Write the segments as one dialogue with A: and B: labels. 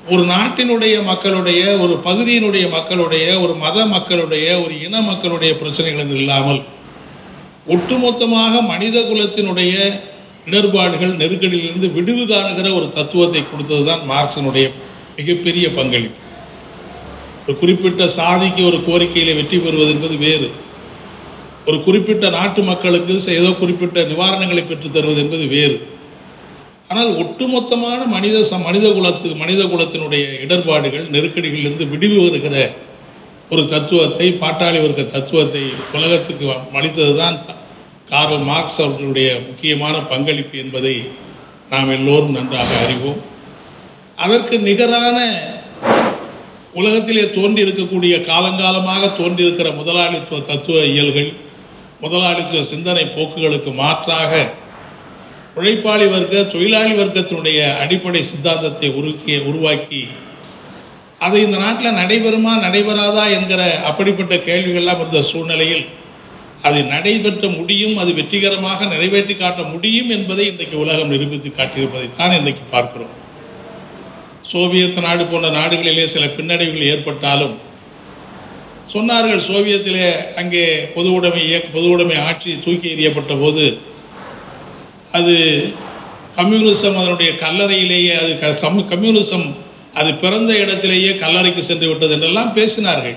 A: ஒரு நாட்டினுடைய மக்களுடைய ஒரு பகுதியினுடைய மக்களுடைய ஒரு மத மக்களுடைய ஒரு இன மக்களுடைய பிரச்சனைகள் இல்லாமல் ஒட்டுமொத்தமாக மனித குலத்தினுடைய இடர்பாடுகள் நெருக்கடியிலிருந்து விடுவு காணுகிற ஒரு தத்துவத்தை கொடுத்தது தான் மார்க்சினுடைய மிகப்பெரிய பங்களிப்பு ஒரு குறிப்பிட்ட சாதிக்கு ஒரு கோரிக்கையில் வெற்றி பெறுவது என்பது வேறு ஒரு குறிப்பிட்ட நாட்டு மக்களுக்கு ஏதோ குறிப்பிட்ட நிவாரணங்களை பெற்றுத் தருவது என்பது வேறு ஆனால் ஒட்டுமொத்தமான மனித ச மனித குலத்து மனித குலத்தினுடைய இடர்பாடுகள் நெருக்கடிகளிலிருந்து விடுவி வருகிற ஒரு தத்துவத்தை பாட்டாளி வர்க்க தத்துவத்தை உலகத்துக்கு அளித்தது தான் கார்ல் மார்க்ஸ் அவர்களுடைய முக்கியமான பங்களிப்பு என்பதை நாம் எல்லோரும் நன்றாக அறிவோம் அதற்கு நிகரான உலகத்திலே தோன்றி இருக்கக்கூடிய காலங்காலமாக தோன்றியிருக்கிற முதலாளித்துவ தத்துவ இயல்கள் முதலாளித்துவ சிந்தனை போக்குகளுக்கு மாற்றாக உழைப்பாளி வர்க்க தொழிலாளி வர்க்கத்தினுடைய அடிப்படை சித்தாந்தத்தை உருக்கிய உருவாக்கி அது இந்த நாட்டில் நடைபெறுமா நடைபெறாதா என்கிற அப்படிப்பட்ட கேள்விகள்லாம் இருந்த சூழ்நிலையில் அது நடைபெற்ற முடியும் அது வெற்றிகரமாக நிறைவேற்றி காட்ட முடியும் என்பதை இன்றைக்கு உலகம் நிரூபித்து காட்டியிருப்பதைத்தான் இன்றைக்கு பார்க்கிறோம் சோவியத் நாடு போன்ற நாடுகளிலே சில பின்னடைவுகள் ஏற்பட்டாலும் சொன்னார்கள் சோவியத்திலே அங்கே பொது உடைமை இயக்க பொது உடைமை ஆட்சி தூக்கி எறியப்பட்ட போது அது கம்யூனிசம் அதனுடைய கல்லறையிலேயே அது க சம கம்யூனிசம் அது பிறந்த இடத்திலேயே கல்லறைக்கு சென்று விட்டது என்றெல்லாம் பேசினார்கள்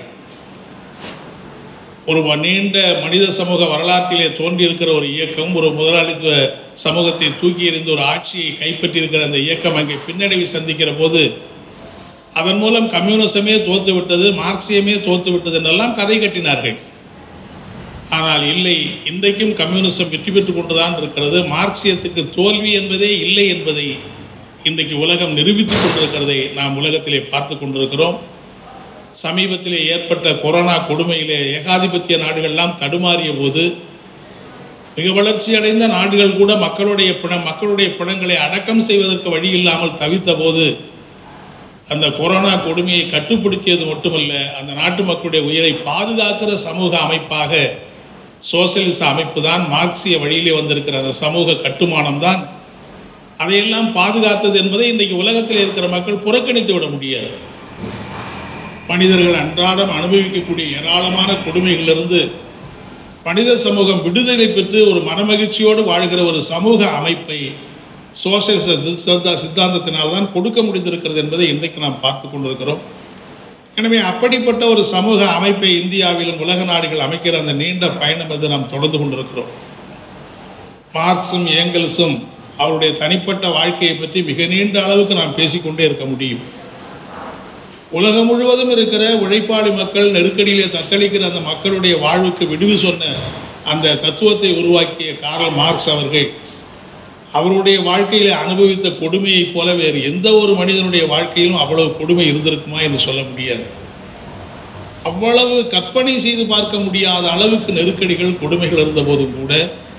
A: ஒரு வ- நீண்ட மனித சமூக வரலாற்றிலே தோன்றியிருக்கிற ஒரு இயக்கம் ஒரு முதலாளித்துவ சமூகத்தை தூக்கி எறிந்து ஒரு ஆட்சியை கைப்பற்றியிருக்கிற அந்த இயக்கம் அங்கே பின்னடைவை சந்திக்கிற போது அதன் மூலம் கம்யூனிசமே தோத்து விட்டது மார்க்சியமே தோத்து விட்டது என்றெல்லாம் கதை கட்டினார்கள் ஆனால் இல்லை இன்றைக்கும் கம்யூனிசம் வெற்றி பெற்று கொண்டுதான் இருக்கிறது மார்க்சியத்துக்கு தோல்வி என்பதே இல்லை என்பதை இன்றைக்கு உலகம் நிரூபித்துக் கொண்டிருக்கிறதை நாம் உலகத்திலே பார்த்து கொண்டிருக்கிறோம் சமீபத்திலே ஏற்பட்ட கொரோனா கொடுமையிலே ஏகாதிபத்திய நாடுகள்லாம் தடுமாறிய போது மிக வளர்ச்சி அடைந்த நாடுகள் கூட மக்களுடைய பிண மக்களுடைய பிணங்களை அடக்கம் செய்வதற்கு வழி இல்லாமல் தவித்த போது அந்த கொரோனா கொடுமையை கட்டுப்படுத்தியது மட்டுமல்ல அந்த நாட்டு மக்களுடைய உயிரை பாதுகாக்கிற சமூக அமைப்பாக சோசியலிச அமைப்பு தான் மார்க்சிய வழியிலே வந்திருக்கிற அந்த சமூக கட்டுமானம் தான் அதையெல்லாம் பாதுகாத்தது என்பதை இன்றைக்கு உலகத்தில் இருக்கிற மக்கள் புறக்கணித்து விட முடியாது மனிதர்கள் அன்றாடம் அனுபவிக்கக்கூடிய ஏராளமான கொடுமைகளிலிருந்து மனித சமூகம் விடுதலை பெற்று ஒரு மனமகிழ்ச்சியோடு வாழ்கிற ஒரு சமூக அமைப்பை சோசியலிச சித்தா சித்தாந்தத்தினால்தான் கொடுக்க முடிந்திருக்கிறது என்பதை இன்றைக்கு நாம் பார்த்து கொண்டிருக்கிறோம் எனவே அப்படிப்பட்ட ஒரு சமூக அமைப்பை இந்தியாவிலும் உலக நாடுகள் அமைக்கிற அந்த நீண்ட பயணம் என்று நாம் தொடர்ந்து கொண்டிருக்கிறோம் மார்க்சும் ஏங்கல்ஸும் அவருடைய தனிப்பட்ட வாழ்க்கையை பற்றி மிக நீண்ட அளவுக்கு நாம் பேசிக்கொண்டே இருக்க முடியும் உலகம் முழுவதும் இருக்கிற உழைப்பாளி மக்கள் நெருக்கடியிலே தத்தளிக்கிற அந்த மக்களுடைய வாழ்வுக்கு விடுவி சொன்ன அந்த தத்துவத்தை உருவாக்கிய கார்ல் மார்க்ஸ் அவர்கள் அவருடைய வாழ்க்கையிலே அனுபவித்த கொடுமையைப் போல வேறு எந்த ஒரு மனிதனுடைய வாழ்க்கையிலும் அவ்வளவு கொடுமை இருந்திருக்குமா என்று சொல்ல முடியாது அவ்வளவு கற்பனை செய்து பார்க்க முடியாத அளவுக்கு நெருக்கடிகள் கொடுமைகள் இருந்த போதும் கூட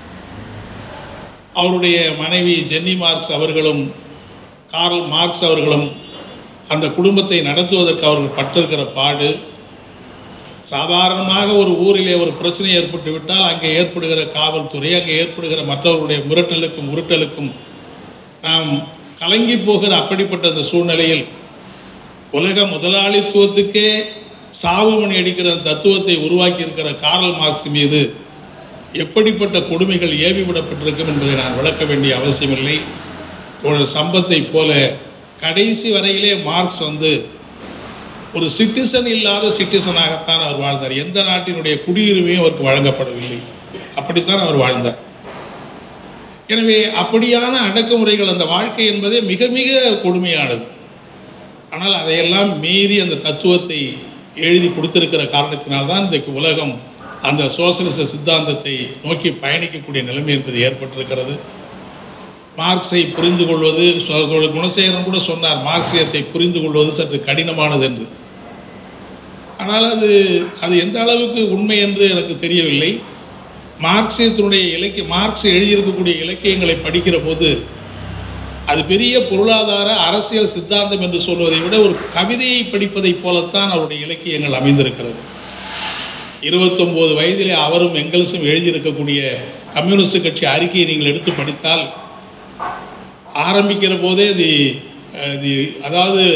A: அவருடைய மனைவி ஜென்னி மார்க்ஸ் அவர்களும் கார்ல் மார்க்ஸ் அவர்களும் அந்த குடும்பத்தை நடத்துவதற்கு அவர்கள் பட்டிருக்கிற பாடு சாதாரணமாக ஒரு ஊரிலே ஒரு பிரச்சனை ஏற்பட்டு விட்டால் அங்கே ஏற்படுகிற காவல்துறை அங்கே ஏற்படுகிற மற்றவர்களுடைய முரட்டலுக்கும் உருட்டலுக்கும் நாம் கலங்கி போகிற அப்படிப்பட்ட அந்த சூழ்நிலையில் உலக முதலாளித்துவத்துக்கே சாவு மணி அடிக்கிற அந்த தத்துவத்தை உருவாக்கி இருக்கிற கார்ல் மார்க்ஸ் மீது எப்படிப்பட்ட கொடுமைகள் ஏவி விடப்பட்டிருக்கும் என்பதை நான் விளக்க வேண்டிய அவசியமில்லை தோழர் சம்பத்தை போல கடைசி வரையிலே மார்க்ஸ் வந்து ஒரு சிட்டிசன் இல்லாத சிட்டிசனாகத்தான் அவர் வாழ்ந்தார் எந்த நாட்டினுடைய குடியுரிமையும் அவருக்கு வழங்கப்படவில்லை அப்படித்தான் அவர் வாழ்ந்தார் எனவே அப்படியான அடக்குமுறைகள் அந்த வாழ்க்கை என்பதே மிக மிக கொடுமையானது ஆனால் அதையெல்லாம் மீறி அந்த தத்துவத்தை எழுதி கொடுத்திருக்கிற காரணத்தினால்தான் இன்றைக்கு உலகம் அந்த சோசலிச சித்தாந்தத்தை நோக்கி பயணிக்கக்கூடிய நிலைமை என்பது ஏற்பட்டிருக்கிறது மார்க்ஸை புரிந்து கொள்வது சொ- தோழர் குணசேகரன் கூட சொன்னார் மார்க்சியத்தை புரிந்து கொள்வது சற்று கடினமானது என்று ஆனால் அது அது எந்த அளவுக்கு உண்மை என்று எனக்கு தெரியவில்லை மார்க்சியத்தினுடைய இலக்கிய மார்க்ஸ் எழுதியிருக்கக்கூடிய இலக்கியங்களை படிக்கிற போது அது பெரிய பொருளாதார அரசியல் சித்தாந்தம் என்று சொல்வதை விட ஒரு கவிதையை படிப்பதைப் போலத்தான் அவருடைய இலக்கியங்கள் அமைந்திருக்கிறது இருபத்தொம்போது வயதிலே அவரும் எங்கல்ஸும் எழுதியிருக்கக்கூடிய கம்யூனிஸ்ட் கட்சி அறிக்கையை நீங்கள் எடுத்து படித்தால் ஆரம்பிக்கிற போதே இது இது அதாவது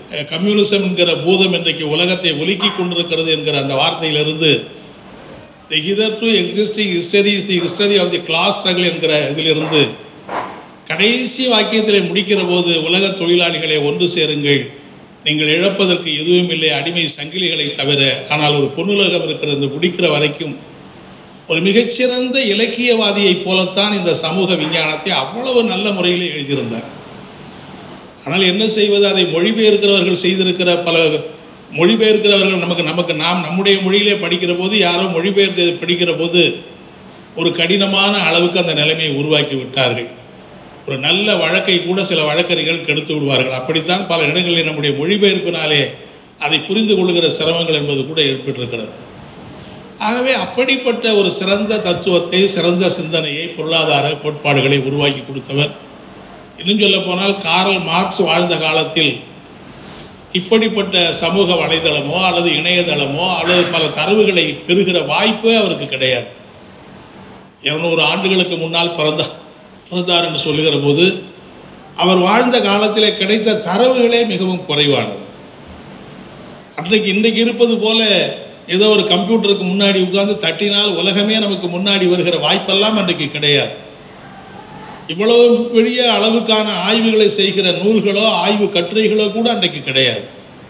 A: அஹ், கம்யூனிசம் என்கிற பூதம் இன்றைக்கு உலகத்தை ஒலுக்கி கொண்டிருக்கிறது என்கிற அந்த வார்த்தையிலிருந்து the hitherto existing history is the history of the class struggle என்கிற இதிலிருந்து கடைசி வாக்கியத்தில் முடிக்கிற போது உலக தொழிலாளிகளை ஒன்று சேருங்கள் நீங்கள் இழப்பதற்கு எதுவும் இல்லை அடிமை சங்கிலிகளை தவிர ஆனால் ஒரு பொன்னுலகம் இருக்கிறது முடிக்கிற வரைக்கும் ஒரு மிகச்சிறந்த இலக்கியவாதியைப் போலத்தான் இந்த சமூக விஞ்ஞானத்தை அவ்வளவு நல்ல முறையில் எழுதியிருந்தார் ஆனால் என்ன செய்வது அதை மொழிபெயர்க்கிறவர்கள் செய்திருக்கிற பல மொழிபெயர்க்கிறவர்கள் நமக்கு நமக்கு நாம் நம்முடைய மொழியிலே படிக்கிற போது யாரோ மொழிபெயர்த்து படிக்கிற போது ஒரு கடினமான அளவுக்கு அந்த நிலைமையை உருவாக்கி விட்டார்கள் ஒரு நல்ல வழக்கை கூட சில வழக்கறிஞர்கள் கெடுத்து விடுவார்கள் அப்படித்தான் பல இடங்களில் நம்முடைய மொழிபெயர்ப்பினாலே அதை புரிந்து கொள்ளுகிற சிரமங்கள் என்பது கூட ஏற்பட்டிருக்கிறது ஆகவே அப்படிப்பட்ட ஒரு சிறந்த தத்துவத்தை சிறந்த சிந்தனையை பொருளாதார கோட்பாடுகளை உருவாக்கி கொடுத்தவர் இன்னும் சொல்ல போனால் காரல் மார்க்ஸ் வாழ்ந்த காலத்தில் இப்படிப்பட்ட சமூக வலைதளமோ அல்லது இணையதளமோ அல்லது பல தரவுகளை பெறுகிற வாய்ப்பே அவருக்கு கிடையாது இருநூறு ஆண்டுகளுக்கு முன்னால் பிறந்த பிறந்தார் என்று சொல்லுகிற போது அவர் வாழ்ந்த காலத்தில் கிடைத்த தரவுகளே மிகவும் குறைவானது அன்றைக்கு இன்றைக்கு இருப்பது போல ஏதோ ஒரு கம்ப்யூட்டருக்கு முன்னாடி உட்கார்ந்து தட்டினால் உலகமே நமக்கு முன்னாடி வருகிற வாய்ப்பெல்லாம் அன்றைக்கு கிடையாது இவ்வளவு பெரிய அளவுக்கான ஆய்வுகளை செய்கிற நூல்களோ ஆய்வு கட்டுரைகளோ கூட அன்றைக்கு கிடையாது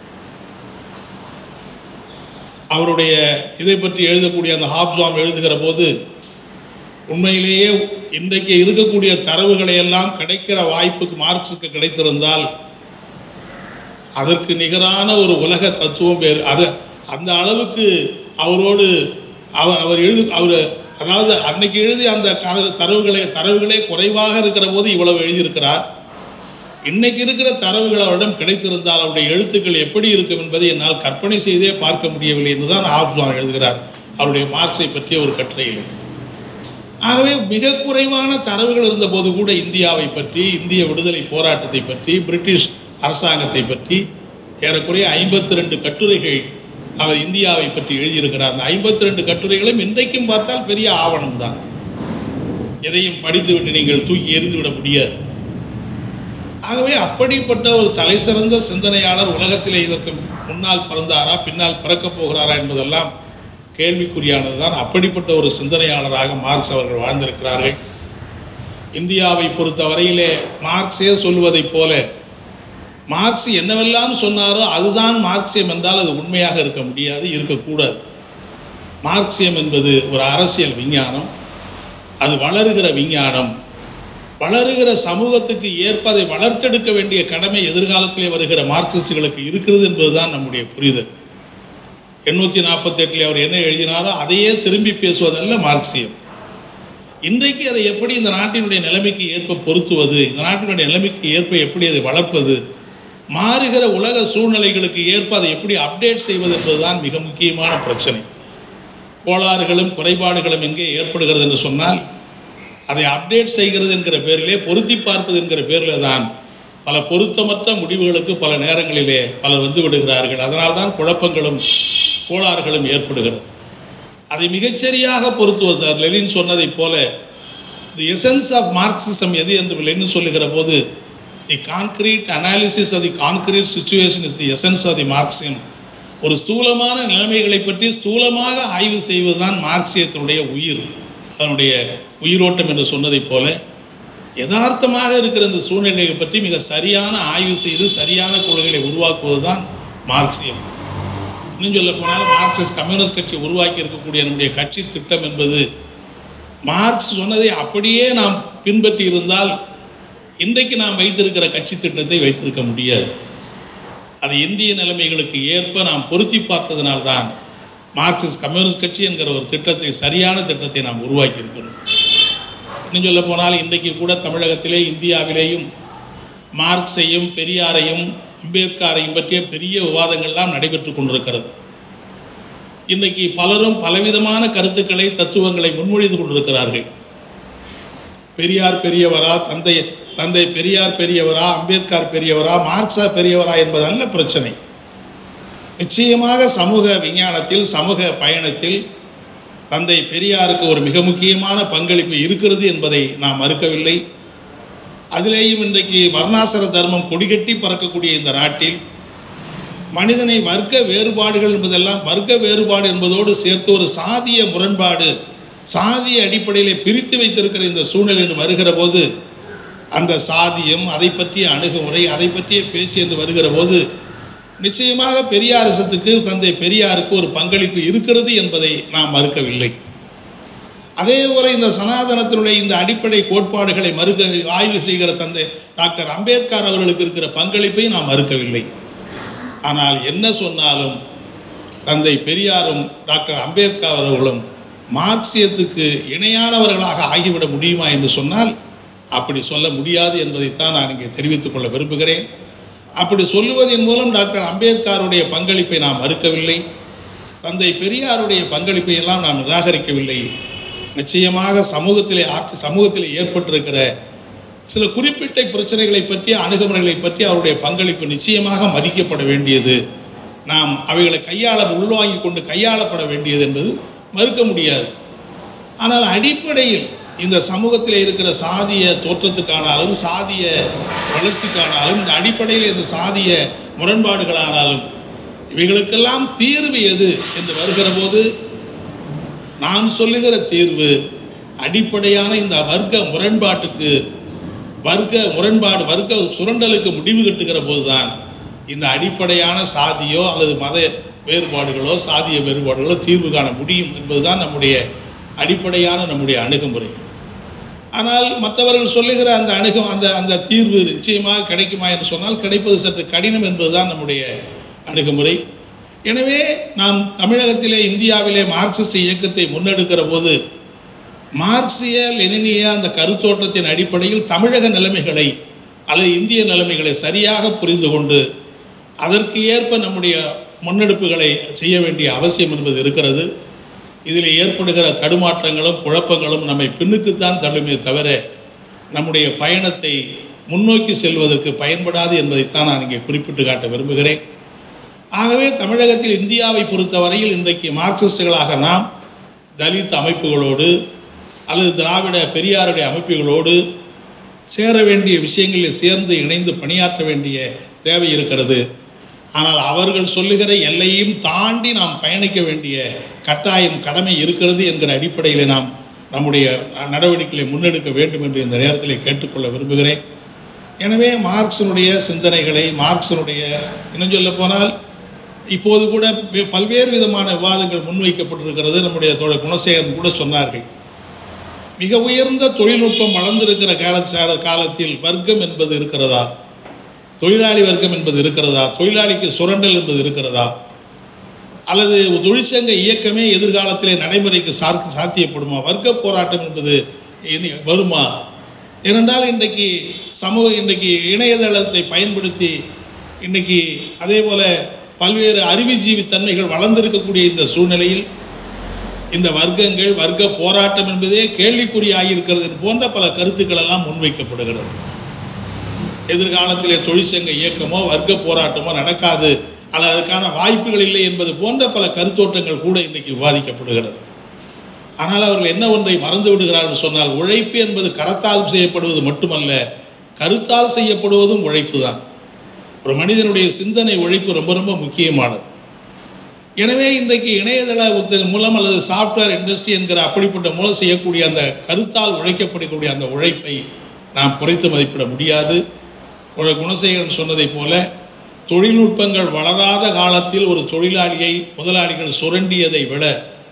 A: அவருடைய இதை பற்றி எழுதக்கூடிய அந்த ஹாப்ஸாம் எழுதுகிற போது உண்மையிலேயே இன்றைக்கு இருக்கக்கூடிய தரவுகளை எல்லாம் கிடைக்கிற வாய்ப்புக்கு மார்க்ஸுக்கு கிடைத்திருந்தால் அதற்கு நிகரான ஒரு உலக தத்துவம் வேறு அது அந்த அளவுக்கு அவரோடு அவர் அவர் எழுது அவர் அதாவது அன்னைக்கு எழுதி அந்த கர- தரவுகளை தரவுகளே குறைவாக இருக்கிற போது இவ்வளவு எழுதியிருக்கிறார் இன்னைக்கு இருக்கிற தரவுகள் அவரிடம் கிடைத்திருந்தால் அவருடைய எழுத்துக்கள் எப்படி இருக்கும் என்பதை என்னால் கற்பனை செய்தே பார்க்க முடியவில்லை என்றுதான் ஆப்ஸ்வான் எழுதுகிறார் அவருடைய மார்க்ஸை பற்றிய ஒரு கட்டுரையில் ஆகவே மிக குறைவான தரவுகள் இருந்தபோது கூட இந்தியாவை பற்றி இந்திய விடுதலை போராட்டத்தை பற்றி பிரிட்டிஷ் அரசாங்கத்தை பற்றி ஏறக்குறைய ஐம்பத்தி ரெண்டு கட்டுரைகள் அவர் இந்தியாவை பற்றி எழுதியிருக்கிறார் அந்த ஐம்பத்தி ரெண்டு கட்டுரைகளும் இன்றைக்கும் பார்த்தால் பெரிய ஆவணம் தான் எதையும் படித்துவிட்டு நீங்கள் தூக்கி எறிந்துவிட முடியாது ஆகவே அப்படிப்பட்ட ஒரு தலை சிறந்த சிந்தனையாளர் உலகத்திலே இதற்கு முன்னால் பிறந்தாரா பின்னால் பிறக்கப் போகிறாரா என்பதெல்லாம் கேள்விக்குறியானது தான் அப்படிப்பட்ட ஒரு சிந்தனையாளராக மார்க்ஸ் அவர்கள் வாழ்ந்திருக்கிறார்கள் இந்தியாவை பொறுத்த வரையிலே மார்க்ஸே சொல்வதைப் போல மார்க்ஸ் என்னவெல்லாம் சொன்னாரோ அதுதான் மார்க்சியம் என்றால் அது உண்மையாக இருக்க முடியாது இருக்கக்கூடாது மார்க்சியம் என்பது ஒரு அரசியல் விஞ்ஞானம் அது வளருகிற விஞ்ஞானம் வளருகிற சமூகத்துக்கு ஏற்ப அதை வளர்த்தெடுக்க வேண்டிய கடமை எதிர்காலத்திலே வருகிற மார்க்சிஸ்டுகளுக்கு இருக்கிறது என்பதுதான் நம்முடைய புரிதல் எண்ணூற்றி நாற்பத்தெட்டில் அவர் என்ன எழுதினாரோ அதையே திரும்பி பேசுவதல்ல மார்க்சியம் இன்றைக்கு அதை எப்படி இந்த நாட்டினுடைய நிலைமைக்கு ஏற்ப பொருத்துவது இந்த நாட்டினுடைய நிலைமைக்கு ஏற்ப எப்படி அதை வளர்ப்பது மாறுகிற உலக சூழ்நிலைகளுக்கு ஏற்ப அதை எப்படி அப்டேட் செய்வது என்பதுதான் மிக முக்கியமான பிரச்சனை கோளாறுகளும் குறைபாடுகளும் எங்கே ஏற்படுகிறது என்று சொன்னால் அதை அப்டேட் செய்கிறது என்கிற பேரிலே பொருத்தி பார்ப்பது என்கிற பேரில் தான் பல பொருத்தமற்ற முடிவுகளுக்கு பல நேரங்களிலே பலர் வந்து விடுகிறார்கள் அதனால்தான் குழப்பங்களும் கோளாறுகளும் ஏற்படுகிறது அதை மிகச்சரியாக பொருத்துவது லெனின் சொன்னதைப் போல தி எசன்ஸ் ஆஃப் மார்க்சிசம் எது என்று லெனின் சொல்லுகிற போது the concrete analysis of the concrete situation is the essence of the மார்க்சியம் ஒரு ஸ்தூலமான நிலைமைகளை பற்றி ஸ்தூலமாக ஆய்வு செய்வதுதான் மார்க்சியத்தினுடைய உயிர் அதனுடைய உயிரோட்டம் என்று சொன்னதைப் போல யதார்த்தமாக இருக்கிற இந்த சூழ்நிலையை பற்றி மிக சரியான ஆய்வு செய்து சரியான கொள்கைகளை உருவாக்குவது தான் மார்க்சியம் இன்னும் சொல்ல போனால் மார்க்சிஸ்ட் கம்யூனிஸ்ட் கட்சி உருவாக்கி இருக்கக்கூடிய நம்முடைய கட்சி திட்டம் என்பது மார்க்ஸ் சொன்னதை அப்படியே நாம் பின்பற்றி இருந்தால் இன்றைக்கு நாம் வைத்திருக்கிற கட்சி திட்டத்தை வைத்திருக்க முடியாது அது இந்திய நிலைமைகளுக்கு ஏற்ப நாம் பொருத்தி பார்த்ததினால்தான் மார்க்சிஸ்ட் கம்யூனிஸ்ட் கட்சி என்கிற ஒரு திட்டத்தை சரியான திட்டத்தை நாம் உருவாக்கி இருக்கிறோம் இன்னும் சொல்ல போனால் இன்றைக்கு கூட தமிழகத்திலே இந்தியாவிலேயும் மார்க்ஸையும் பெரியாரையும் அம்பேத்கரையும் பற்றிய பெரிய விவாதங்கள்லாம் நடைபெற்று கொண்டிருக்கிறது இன்றைக்கு பலரும் பலவிதமான கருத்துக்களை தத்துவங்களை முன்மொழிந்து கொண்டிருக்கிறார்கள் பெரியார் பெரியவரா தந்தை தந்தை பெரியார் பெரியவரா அம்பேத்கர் பெரியவரா மார்க்ஸா பெரியவரா என்பது அல்ல பிரச்சனை நிச்சயமாக சமூக விஞ்ஞானத்தில் சமூக பயணத்தில் தந்தை பெரியாருக்கு ஒரு மிக முக்கியமான பங்களிப்பு இருக்கிறது என்பதை நாம் மறுக்கவில்லை அதிலேயும் இன்றைக்கு வர்ணாசிர தர்மம் கொடிகட்டி பறக்கக்கூடிய இந்த நாட்டில் மனிதனை வர்க்க வேறுபாடுகள் என்பதெல்லாம் வர்க்க வேறுபாடு என்பதோடு சேர்த்து ஒரு சாதிய முரண்பாடு சாதிய அடிப்படையிலே பிரித்து வைத்திருக்கிற இந்த சூழ்நிலை என்று வருகிற போது அந்த சாதியம் அதை பற்றிய அணுகுமுறை அதை பற்றிய பேசி என்று வருகிற போது நிச்சயமாக பெரியாரிசத்துக்கு தந்தை பெரியாருக்கு ஒரு பங்களிப்பு இருக்கிறது என்பதை நாம் மறுக்கவில்லை அதே போல இந்த சனாதனத்தினுடைய இந்த அடிப்படை கோட்பாடுகளை மறுக்க ஆய்வு செய்கிற தந்தை டாக்டர் அம்பேத்கர் அவர்களுக்கு இருக்கிற பங்களிப்பை நாம் மறுக்கவில்லை ஆனால் என்ன சொன்னாலும் தந்தை பெரியாரும் டாக்டர் அம்பேத்கர் அவர்களும் மார்க்சியத்துக்கு இணையானவர்களாக ஆகிவிட முடியுமா என்று சொன்னால் அப்படி சொல்ல முடியாது என்பதைத்தான் நான் இங்கே தெரிவித்துக் கொள்ள விரும்புகிறேன் அப்படி சொல்லுவதன் மூலம் டாக்டர் அம்பேத்கருடைய பங்களிப்பை நாம் மறுக்கவில்லை தந்தை பெரியாருடைய பங்களிப்பை எல்லாம் நாம் நிராகரிக்கவில்லை நிச்சயமாக சமூகத்திலே ஆற்று சமூகத்தில் ஏற்பட்டிருக்கிற சில குறிப்பிட்ட பிரச்சனைகளை பற்றி அணுகுமுறைகளை பற்றி அவருடைய பங்களிப்பு நிச்சயமாக மதிக்கப்பட வேண்டியது நாம் அவைகளை கையாள உள்வாங்கி கொண்டு கையாளப்பட வேண்டியது என்பது மறுக்க முடியாது ஆனால் அடிப்படையில் இந்த சமூகத்தில் இருக்கிற சாதிய தோற்றத்துக்கானாலும் சாதிய வளர்ச்சிக்கானாலும் இந்த அடிப்படையில் இந்த சாதிய முரண்பாடுகளானாலும் இவைகளுக்கெல்லாம் தீர்வு எது என்று வருகிற போது நான் சொல்லுகிற தீர்வு அடிப்படையான இந்த வர்க்க முரண்பாட்டுக்கு வர்க்க முரண்பாடு வர்க்க சுரண்டலுக்கு முடிவு கட்டுகிற போதுதான் இந்த அடிப்படையான சாதியோ அல்லது மத வேறுபாடுகளோ சாதிய வேறுபாடுகளோ தீர்வு காண முடியும் என்பதுதான் நம்முடைய அடிப்படையான நம்முடைய அணுகுமுறை ஆனால் மற்றவர்கள் சொல்லுகிற அந்த அணுகு அந்த அந்த தீர்வு நிச்சயமாக கிடைக்குமா என்று சொன்னால் கிடைப்பது சற்று கடினம் என்பதுதான் நம்முடைய அணுகுமுறை எனவே நாம் தமிழகத்திலே இந்தியாவிலே மார்க்சிஸ்ட் இயக்கத்தை முன்னெடுக்கிற போது மார்க்சிய லெனினிய அந்த கருத்தோட்டத்தின் அடிப்படையில் தமிழக நிலைமைகளை அல்லது இந்திய நிலைமைகளை சரியாக புரிந்து கொண்டு அதற்கு ஏற்ப நம்முடைய முன்னெடுப்புகளை செய்ய வேண்டிய அவசியம் என்பது இருக்கிறது இதில் ஏற்படுகிற தடுமாற்றங்களும் குழப்பங்களும் நம்மை பின்னுக்குத்தான் தள்ளுமே தவிர நம்முடைய பயணத்தை முன்னோக்கி செல்வதற்கு பயன்படாது என்பதைத்தான் நான் இங்கே குறிப்பிட்டு காட்ட விரும்புகிறேன் ஆகவே தமிழகத்தில் இந்தியாவை பொறுத்தவரையில் இன்றைக்கு மார்க்சிஸ்டுகளாக நாம் தலித் அமைப்புகளோடு அல்லது திராவிட பெரியாருடைய அமைப்புகளோடு சேர வேண்டிய விஷயங்களில் சேர்ந்து இணைந்து பணியாற்ற வேண்டிய தேவை இருக்கிறது ஆனால் அவர்கள் சொல்லுகிற எல்லையும் தாண்டி நாம் பயணிக்க வேண்டிய கட்டாயம் கடமை இருக்கிறது என்கிற அடிப்படையில் நாம் நம்முடைய நடவடிக்கைகளை முன்னெடுக்க வேண்டும் என்று இந்த நேரத்தில் கேட்டுக்கொள்ள விரும்புகிறேன் எனவே மார்க்சினுடைய சிந்தனைகளை மார்க்சினுடைய இன்னும் சொல்ல போனால் இப்போது கூட வே- பல்வேறு விதமான விவாதங்கள் முன்வைக்கப்பட்டிருக்கிறது நம்முடைய தோழர் குணசேகரன் கூட சொன்னார்கள் மிக உயர்ந்த தொழில்நுட்பம் வளர்ந்திருக்கிற கால காலத்தில் வர்க்கம் என்பது இருக்கிறதா தொழிலாளி வர்க்கம் என்பது இருக்கிறதா தொழிலாளிக்கு சுரண்டல் என்பது இருக்கிறதா அல்லது தொழிற்சங்க இயக்கமே எதிர்காலத்திலே நடைமுறைக்கு சார் சாத்தியப்படுமா வர்க்க போராட்டம் என்பது இனி வருமா ஏனென்றால் இன்றைக்கு சமூக இன்றைக்கு இணையதளத்தை பயன்படுத்தி இன்றைக்கி அதே போல பல்வேறு அறிவுஜீவி தன்மைகள் வளர்ந்திருக்கக்கூடிய இந்த சூழ்நிலையில் இந்த வர்க்கங்கள் வர்க்க போராட்டம் என்பதே கேள்விக்குறியாகியிருக்கிறது போன்ற பல கருத்துக்கள் எல்லாம் முன்வைக்கப்படுகிறது எதிர்காலத்திலே தொழிற்சங்க இயக்கமோ வர்க்க போராட்டமோ நடக்காது அல்லது அதுக்கான வாய்ப்புகள் இல்லை என்பது போன்ற பல கருத்தோட்டங்கள் கூட இன்றைக்கு விவாதிக்கப்படுகிறது ஆனால் அவர்கள் என்ன ஒன்றை மறந்து விடுகிறார்கள் சொன்னால் உழைப்பு என்பது கரத்தால் செய்யப்படுவது மட்டுமல்ல கருத்தால் செய்யப்படுவதும் உழைப்பு தான் ஒரு மனிதனுடைய சிந்தனை உழைப்பு ரொம்ப ரொம்ப முக்கியமானது எனவே இன்றைக்கு இணையதள உத்த- மூலம் அல்லது சாஃப்ட்வேர் இண்டஸ்ட்ரி என்கிற அப்படிப்பட்ட மூலம் செய்யக்கூடிய அந்த கருத்தால் உழைக்கப்படக்கூடிய அந்த உழைப்பை நாம் குறைத்து மதிப்பிட முடியாது ஒரு குணசேகரன் சொன்னதைப் போல தொழில்நுட்பங்கள் வளராத காலத்தில் ஒரு தொழிலாளியை முதலாளிகள் சுரண்டியதை விட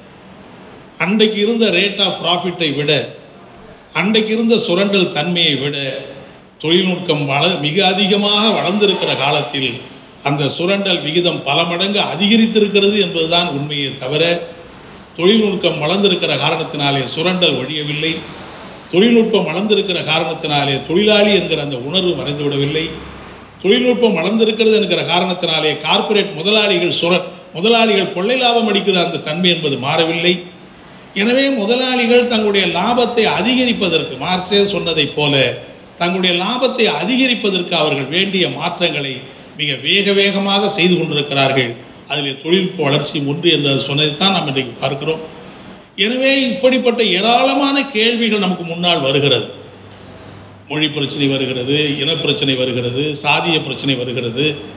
A: அன்றைக்கு இருந்த ரேட் ஆஃப் ப்ராஃபிட்டை விட அன்றைக்கு இருந்த சுரண்டல் தன்மையை விட தொழில்நுட்பம் வள மிக அதிகமாக வளர்ந்திருக்கிற காலத்தில் அந்த சுரண்டல் விகிதம் பல மடங்கு அதிகரித்திருக்கிறது என்பதுதான் உண்மையே தவிர தொழில்நுட்பம் வளர்ந்திருக்கிற காரணத்தினாலே சுரண்டல் ஒழியவில்லை தொழில்நுட்பம் வளர்ந்திருக்கிற காரணத்தினாலே தொழிலாளி என்கிற அந்த உணர்வு மறைந்து விடவில்லை தொழில்நுட்பம் வளர்ந்திருக்கிறது என்கிற காரணத்தினாலே கார்ப்பரேட் முதலாளிகள் சுர முதலாளிகள் கொள்ளை லாபம் அடிக்கிற அந்த தன்மை என்பது மாறவில்லை எனவே முதலாளிகள் தங்களுடைய லாபத்தை அதிகரிப்பதற்கு மார்க்சே சொன்னதைப் போல தங்களுடைய லாபத்தை அதிகரிப்பதற்கு அவர்கள் வேண்டிய மாற்றங்களை மிக வேக வேகமாக செய்து கொண்டிருக்கிறார்கள் அதில் தொழில்நுட்ப வளர்ச்சி ஒன்று என்று சொன்னதைத்தான் நாம் இன்றைக்கு பார்க்கிறோம் எனவே இப்படிப்பட்ட ஏராளமான கேள்விகள் நமக்கு முன்னால் வருகிறது மொழி பிரச்சனை வருகிறது இனப்பிரச்சனை வருகிறது சாதிய பிரச்சனை வருகிறது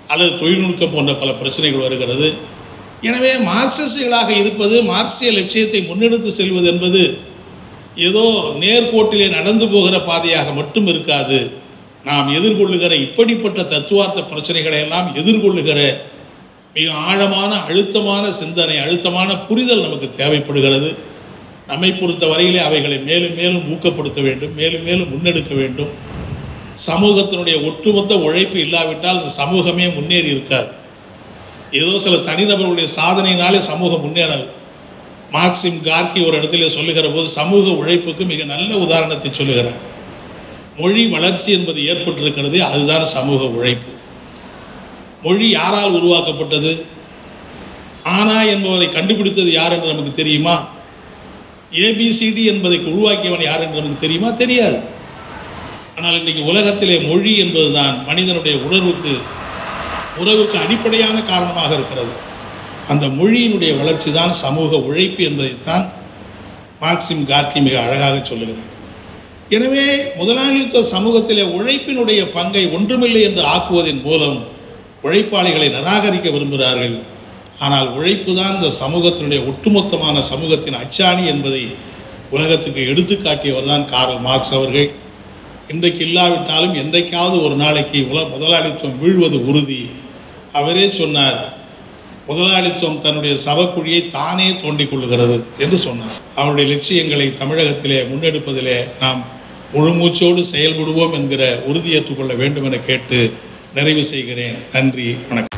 A: அல்லது தொழில்நுட்பம் போன்ற பல பிரச்சனைகள் வருகிறது எனவே மார்க்சிஸ்டுகளாக இருப்பது மார்க்சிய லட்சியத்தை முன்னெடுத்து செல்வது என்பது ஏதோ நேர்கோட்டிலே நடந்து போகிற பாதையாக மட்டும் இருக்காது நாம் எதிர்கொள்ளுகிற இப்படிப்பட்ட தத்துவார்த்த பிரச்சனைகளை எல்லாம் எதிர்கொள்ளுகிற மிக ஆழமான அழுத்தமான சிந்தனை அழுத்தமான புரிதல் நமக்கு தேவைப்படுகிறது நம்மை பொறுத்த வரையிலே அவைகளை மேலும் மேலும் ஊக்கப்படுத்த வேண்டும் மேலும் மேலும் முன்னெடுக்க வேண்டும் சமூகத்தினுடைய ஒட்டுமொத்த உழைப்பு இல்லாவிட்டால் இந்த சமூகமே முன்னேறி இருக்காது ஏதோ சில தனிநபர்களுடைய சாதனையினாலே சமூகம் முன்னேறாது மார்க்சிம் கார்கி ஒரு இடத்துல சொல்லுகிற போது சமூக உழைப்புக்கு மிக நல்ல உதாரணத்தை சொல்லுகிறார் மொழி வளர்ச்சி என்பது ஏற்பட்டிருக்கிறது அதுதான் சமூக உழைப்பு மொழி யாரால் உருவாக்கப்பட்டது ஆனா என்பவரை கண்டுபிடித்தது யார் என்று நமக்கு தெரியுமா ஏபிசிடி என்பதை உருவாக்கியவன் யார் என்று நமக்கு தெரியுமா தெரியாது ஆனால் இன்றைக்கு உலகத்திலே மொழி என்பதுதான் மனிதனுடைய உணர்வுக்கு உறவுக்கு அடிப்படையான காரணமாக இருக்கிறது அந்த மொழியினுடைய வளர்ச்சி தான் சமூக உழைப்பு என்பதைத்தான் மார்க்சிம் கார்கி மிக அழகாக சொல்லுகிறார் எனவே முதலாளித்துவ சமூகத்திலே உழைப்பினுடைய பங்கை ஒன்றுமில்லை என்று ஆக்குவதன் மூலம் உழைப்பாளிகளை நிராகரிக்க விரும்புகிறார்கள் ஆனால் உழைப்பு தான் இந்த சமூகத்தினுடைய ஒட்டுமொத்தமான சமூகத்தின் அச்சாணி என்பதை உலகத்துக்கு எடுத்துக்காட்டியவர் தான் கார்ல் மார்க்ஸ் அவர்கள் இன்றைக்கு இல்லாவிட்டாலும் என்றைக்காவது ஒரு நாளைக்கு உல முதலாளித்துவம் வீழ்வது உறுதி அவரே சொன்னார் முதலாளித்துவம் தன்னுடைய சவக்குழியை தானே தோண்டிக் கொள்ளுகிறது என்று சொன்னார் அவருடைய லட்சியங்களை தமிழகத்திலே முன்னெடுப்பதிலே நாம் முழுமூச்சோடு செயல்படுவோம் என்கிற உறுதியேற்றுக் கொள்ள வேண்டும் என கேட்டு நிறைவு செய்கிறேன் நன்றி வணக்கம்